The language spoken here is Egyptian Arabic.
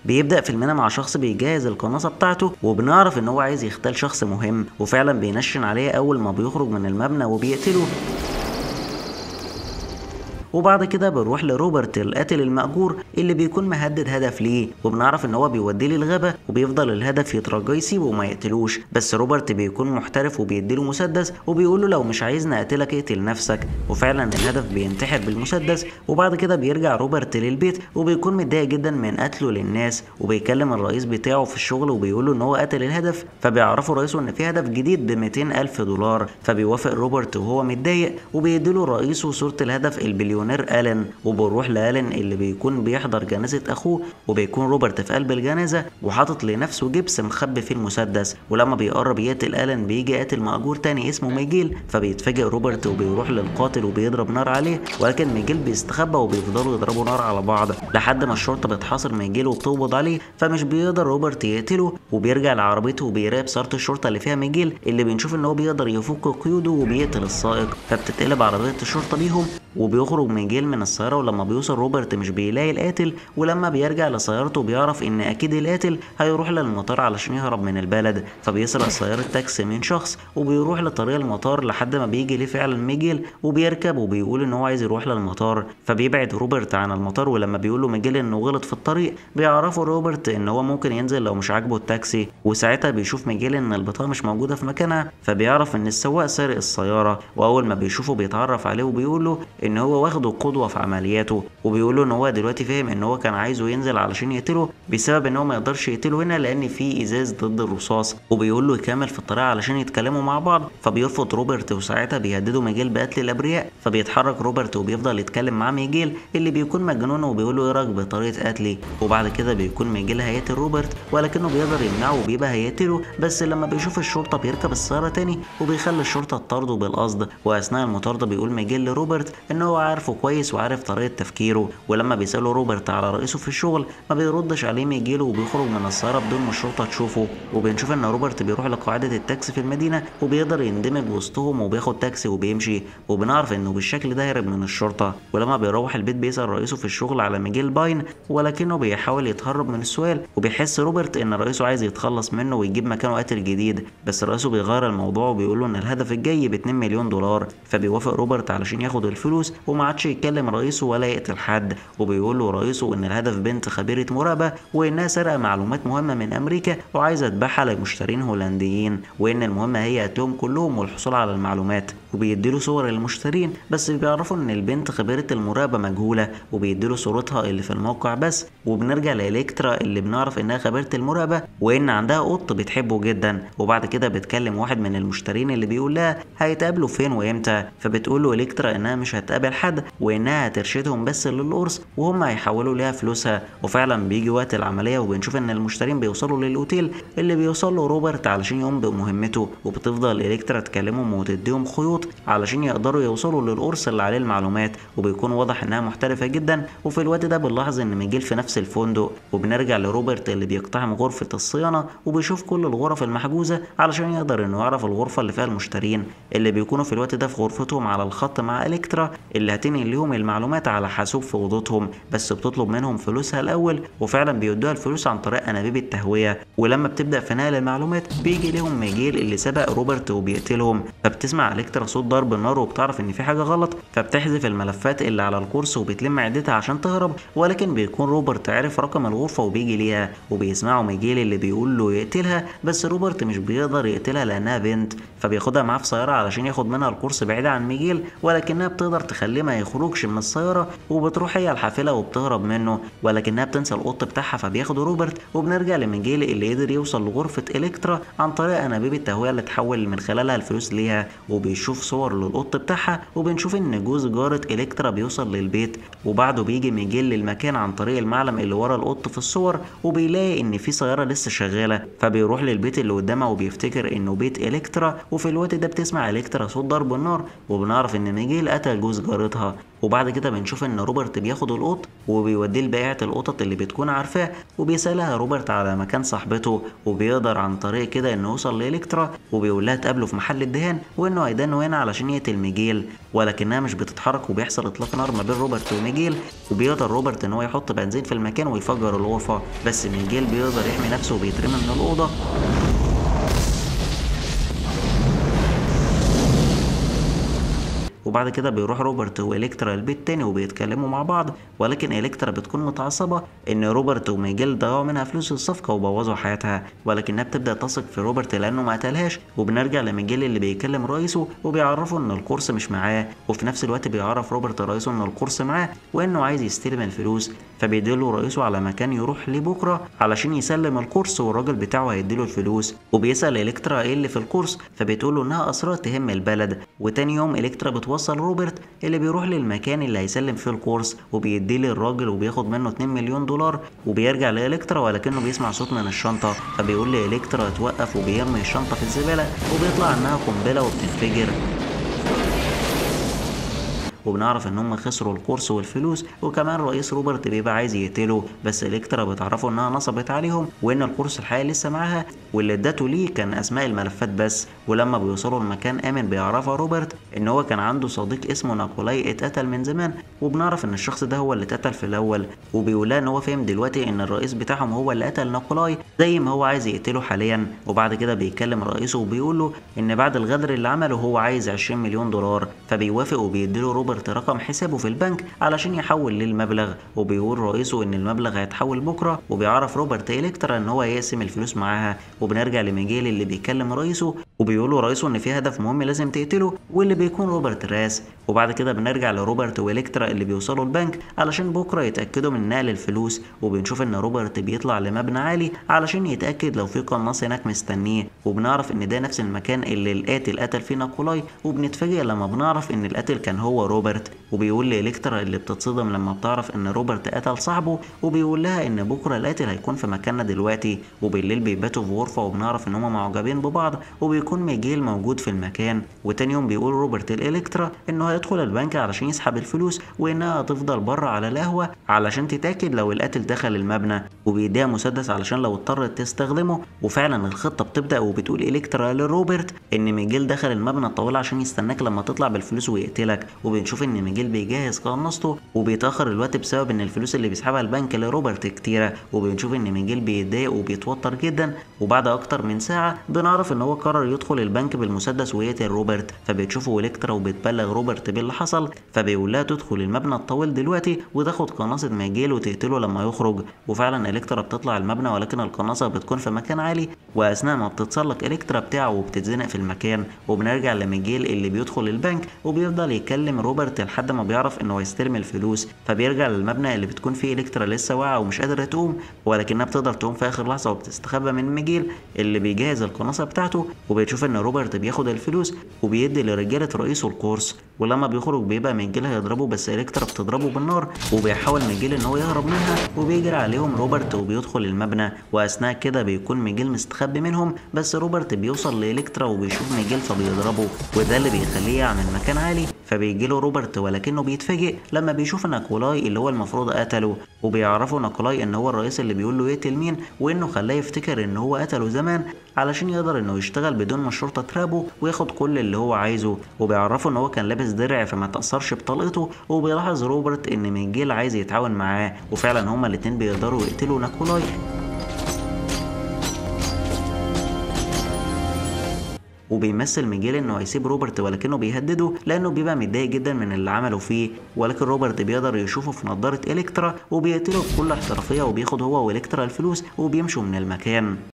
بيبدا فيلمنا مع شخص بيجهز القناصه بتاعته وبنعرف ان هو عايز يختال شخص مهم وفعلا بينشن عليه اول ما بيخرج من المبنى وبيقتله وبعد كده بنروح لروبرت القاتل المأجور اللي بيكون مهدد هدف ليه وبنعرف ان هو بيوديه للغابة وبيفضل الهدف يترجى يسيبه وما يقتلوش بس روبرت بيكون محترف وبيديله مسدس وبيقول له لو مش عايزني اقتلك اقتل نفسك وفعلا الهدف بينتحر بالمسدس وبعد كده بيرجع روبرت للبيت وبيكون متضايق جدا من قتله للناس وبيكلم الرئيس بتاعه في الشغل وبيقول له ان هو قتل الهدف فبيعرفوا رئيسه ان في هدف جديد ب 200 الف دولار فبيوافق روبرت وهو متضايق وبيديله رئيسه صورة الهدف البليونير الين وبنروح لالين اللي بيكون بيحضر جنازة اخوه وبيكون روبرت في قلب الجنازة وحاطط لنفسه جبس مخبي فيه المسدس ولما بيقرب يقتل الين بيجي قاتل مأجور تاني اسمه ميجيل فبيتفاجئ روبرت وبيروح للقاتل وبيضرب نار عليه ولكن ميجيل بيستخبى وبيفضلوا يضربوا نار على بعض لحد ما الشرطة بتحاصر ميجيل وبتقبض عليه فمش بيقدر روبرت يقتله وبيرجع لعربيته وبيراقب سيارة الشرطة اللي فيها ميجيل اللي بنشوف ان هو بيقدر يفك قيوده وبيقتل السائق فبتتقلب عربية الشرطة بيهم وبيخرج ميجيل من السيارة ولما بيوصل روبرت مش بيلاقي القاتل ولما بيرجع لسيارته بيعرف ان اكيد القاتل هيروح للمطار علشان يهرب من البلد فبيسرق سيارة تاكسي من شخص وبيروح لطريق المطار لحد ما بيجي ليه فعلا ميجيل وبيركب وبيقول ان هو عايز يروح للمطار فبيبعد روبرت عن المطار ولما بيقول له ميجيل انه غلط في الطريق بيعرفوا روبرت ان هو ممكن ينزل لو مش عاجبه التاكسي وساعتها بيشوف ميجيل ان البطاقة مش موجودة في مكانها فبيعرف ان السواق سارق السيارة واول ما بيشوفه بيتعرف عليه وبيقول له ان هو واخده قدوة في عملياته وبيقول له ان هو دلوقتي فاهم ان هو كان عايزه ينزل علشان يقتله بسبب ان هو ما يقدرش يقتله هنا لان في ازاز ضد الرصاص وبيقول له يكمل في الطريق علشان يتكلموا مع بعض فبيرفض روبرت وساعتها بيهددوا ميجيل بقتل الابرياء فبيتحرك روبرت وبيفضل يتكلم مع ميجيل اللي بيكون مجنون وبيقول له ايه رايك بطريقه قتلي وبعد كده بيكون ميجيل هيقتل روبرت ولكنه بيقدر يمنعه وبيبقى هيقتله بس لما بيشوف الشرطه بيركب السياره تاني وبيخلي الشرطه تطارده بالقصد واثناء المطارده بيقول ميجيل لروبرت ان هو عارفه كويس وعارف طريقه تفكيره ولما بيساله روبرت على رئيسه في الشغل ما بيردش عليه ميجيل وبيخرج من السياره بدون ما الشرطه تشوفه وبنشوف ان روبرت بيروح لقاعده التاكسي في المدينه وبيقدر يندمج وسطهم وبياخد تاكسي وبيمشي وبنعرف انه بالشكل ده هرب من الشرطه ولما بيروح البيت بيسال رئيسه في الشغل على ميجيل باين ولكنه بيحاول يتهرب من السؤال وبيحس روبرت ان رئيسه عايز يتخلص منه ويجيب مكانه قاتل جديد بس رئيسه بيغير الموضوع وبيقول له ان الهدف الجاي ب 2 مليون دولار فبيوافق روبرت علشان ياخد الفلوس وما عادش يتكلم رئيسه ولا يقتل حد وبيقول له رئيسه ان الهدف بنت خبيره مراقبه وانها سرقه معلومات مهمه من امريكا وعايزه تبيعها لمشترين هولنديين وان المهمه هي قتلهم كلهم والحصول على المعلومات وبيديله صور المشترين بس بيعرفوا ان البنت خبيره المراقبه مجهوله وبيديله صورتها اللي في الموقع بس وبنرجع لالكترا اللي بنعرف انها خبيره المراقبه وان عندها قط بتحبه جدا وبعد كده بتكلم واحد من المشترين اللي بيقول لها هيتقابلوا فين وامتى فبتقول له الكترا انها مش هتقابل حد وانها هترشدهم بس للقرص وهم هيحولوا ليها فلوسها وفعلا بيجي وقت العمليه وبنشوف ان المشترين بيوصلوا للاوتيل اللي بيوصل له روبرت علشان يقوم بمهمته وبتفضل الكترا تكلمهم وتديهم خيوط علشان يقدروا يوصلوا للقرص اللي عليه المعلومات وبيكون واضح انها محترفه جدا وفي الوقت ده بنلاحظ ان ميجيل في نفس الفندق وبنرجع لروبرت اللي بيقتحم غرفه الصيانه وبيشوف كل الغرف المحجوزه علشان يقدر انه يعرف الغرفه اللي فيها المشترين اللي بيكونوا في الوقت ده في غرفتهم على الخط مع الكترا اللي هتنقل لهم المعلومات على حاسوب في اوضتهم بس بتطلب منهم فلوسها الاول وفعلا بيدوها الفلوس عن طريق انابيب التهويه ولما بتبدا في نقل المعلومات بيجي لهم ميجيل اللي سبق روبرت وبيقتلهم فبتسمع الكترا صوت ضرب النار وبتعرف ان في حاجه غلط فبتحذف الملفات اللي على الكورس وبتلم عدتها عشان تهرب ولكن بيكون روبرت عارف رقم الغرفه وبيجي ليها وبيسمعوا ميجيل اللي بيقول له يقتلها بس روبرت مش بيقدر يقتلها لانها بنت فبياخدها معاه في سياره علشان ياخد منها الكورس بعيد عن ميجيل ولكنها بتقدر تخليه ما يخرجش من السياره وبتروح هي الحافله وبتهرب منه ولكنها بتنسى القط بتاعها فبياخده روبرت وبنرجع لميجيل اللي قدر يوصل لغرفه الكترا عن طريق انابيب التهويه اللي تحول من خلالها الفلوس ليها وبيشوف صور للقط بتاعها وبنشوف ان جوز جاره الكترا بيوصل للبيت وبعده بيجي ميجيل للمكان عن طريق المعلم اللي ورا القط في الصور وبيلاقي ان في سياره لسه شغاله فبيروح للبيت اللي قدامها وبيفتكر انه بيت الكترا وفي الوقت ده بتسمع الكترا صوت ضرب النار وبنعرف ان ميجيل قتل جوز جارتها وبعد كده بنشوف ان روبرت بياخد القط وبيوديه لبائعة القطط اللي بتكون عارفاه وبيسألها روبرت على مكان صاحبته وبيقدر عن طريق كده انه يوصل لإلكترا وبيقول لها تقابله في محل الدهان وانه هيدانه هنا علشان يقتل ميجيل ولكنها مش بتتحرك وبيحصل اطلاق نار ما بين روبرت وميجيل وبيقدر روبرت ان هو يحط بنزين في المكان ويفجر الغرفة بس ميجيل بيقدر يحمي نفسه وبيترمي من الأوضة وبعد كده بيروح روبرت والكترا البيت تاني وبيتكلموا مع بعض ولكن الكترا بتكون متعصبه ان روبرت وميجيل ضيعوا منها فلوس الصفقه وبوظوا حياتها ولكنها بتبدا تثق في روبرت لانه ما قتلهاش وبنرجع لميجيل اللي بيكلم رئيسه وبيعرفه ان القرص مش معاه وفي نفس الوقت بيعرف روبرت رئيسه ان القرص معاه وانه عايز يستلم الفلوس فبيديله رئيسه على مكان يروح ليه بكره علشان يسلم القرص والراجل بتاعه هيديله الفلوس وبيسال الكترا ايه اللي في القرص فبتقول له انها اسرار تهم البلد وتاني يوم الكترا بتوصل روبرت اللي بيروح للمكان اللي هيسلم فيه القرص وبيديه للراجل وبياخد منه 2 مليون دولار وبيرجع لإلكترا ولكنه بيسمع صوت من الشنطة فبيقول لإلكترا توقف وبيرمي الشنطة في الزبالة وبيطلع إنها قنبلة وبتنفجر وبنعرف ان هم خسروا القرص والفلوس وكمان رئيس روبرت بيبقى عايز يقتله بس الكترا بتعرفه انها نصبت عليهم وان القرص الحقيقي لسه معاها واللي ادته ليه كان اسماء الملفات بس ولما بيوصلوا لمكان امن بيعرفها روبرت ان هو كان عنده صديق اسمه ناكولاي اتقتل من زمان وبنعرف ان الشخص ده هو اللي اتقتل في الاول وبيقول ان هو فاهم دلوقتي ان الرئيس بتاعهم هو اللي قتل ناكولاي زي ما هو عايز يقتله حاليا وبعد كده بيكلم رئيسه وبيقول له ان بعد الغدر اللي عمله هو عايز 20 مليون دولار فبيوافق وبيديله روبرت رقم حسابه في البنك علشان يحول ليه المبلغ وبيقول رئيسه ان المبلغ هيتحول بكره وبيعرف روبرت الكترا ان هو يقسم الفلوس معاها وبنرجع لميجيل اللي بيكلم رئيسه وبيقول له رئيسه ان في هدف مهم لازم تقتله واللي بيكون روبرت راس وبعد كده بنرجع لروبرت والكترا اللي بيوصلوا البنك علشان بكره يتاكدوا من نقل الفلوس وبنشوف ان روبرت بيطلع لمبنى عالي علشان يتاكد لو في قناص هناك مستنيه وبنعرف ان ده نفس المكان اللي القاتل قتل فيه ناكولاي وبنتفاجئ لما بنعرف ان القاتل كان هو روبرت وبيقول لإلكترا اللي بتتصدم لما بتعرف ان روبرت قتل صاحبه وبيقول لها ان بكره القاتل هيكون في مكاننا دلوقتي وبالليل بيباتوا في غرفه وبنعرف ان هما معجبين ببعض وبيكون ميجيل موجود في المكان وتاني يوم بيقول روبرت لإلكترا انه هيدخل البنك علشان يسحب الفلوس وانها هتفضل بره على القهوه علشان تتاكد لو القاتل دخل المبنى وبيديها مسدس علشان لو اضطرت تستخدمه وفعلا الخطه بتبدا وبتقول إلكترا لروبرت ان ميجيل دخل المبنى الطويل عشان يستناك لما تطلع بالفلوس ويقتلك وبنشوف ان ميجيل بيجهز قناصته وبيتاخر الوقت بسبب ان الفلوس اللي بيسحبها البنك لروبرت كتيره وبنشوف ان ميجيل بيتضايق وبيتوتر جدا وبعد اكتر من ساعه بنعرف ان هو قرر يدخل البنك بالمسدس ويقتل روبرت فبتشوفه الكترا وبتبلغ روبرت باللي حصل فبيقول لها تدخل المبنى الطويل دلوقتي وتاخد قناصه ميجيل وتقتله لما يخرج وفعلا الكترا بتطلع المبنى ولكن القناصه بتكون في مكان عالي واثناء ما بتتسلق الكترا بتاعه وبتتزنق في المكان وبنرجع لميجيل اللي بيدخل البنك وبيفضل يكلم روبرت لحد ما بيعرف انه هيستلم الفلوس فبيرجع للمبنى اللي بتكون فيه الكترا لسه واقعه ومش قادره تقوم ولكنها بتقدر تقوم في اخر لحظه وبتستخبى من ميجيل اللي بيجهز القناصه بتاعته وبتشوف ان روبرت بياخد الفلوس وبيدي لرجاله رئيسه القرص ولما بيخرج بيبقى ميجيل هيضربه بس الكترا بتضربه بالنار وبيحاول ميجيل ان هو يهرب منها وبيجري عليهم روبرت وبيدخل المبنى واثناء كده بيكون ميجيل مستخبي منهم بس روبرت بيوصل لالكترا وبيشوف ميجيل فبيضربه وده اللي بيخليه يعمل مكان عالي فبيجيله روبرت ولكنه بيتفاجئ لما بيشوف ناكولاي اللي هو المفروض قتله وبيعرفوا ناكولاي ان هو الرئيس اللي بيقول له يقتل مين وانه خلاه يفتكر ان هو قتله زمان علشان يقدر انه يشتغل بدون ما الشرطه ترابه وياخد كل اللي هو عايزه وبيعرفوا ان هو كان لابس درع فما تاثرش بطلقته وبيلاحظ روبرت ان ميجيل عايز يتعاون معاه وفعلا هما الاتنين بيقدروا يقتلوا ناكولاي وبيمثل ميجيل انه هيسيب روبرت ولكنه بيهدده لانه بيبقى متضايق جدا من اللي عمله فيه ولكن روبرت بيقدر يشوفه في نظاره الكترا وبيقتله بكل احترافيه وبياخد هو والكترا الفلوس وبيمشوا من المكان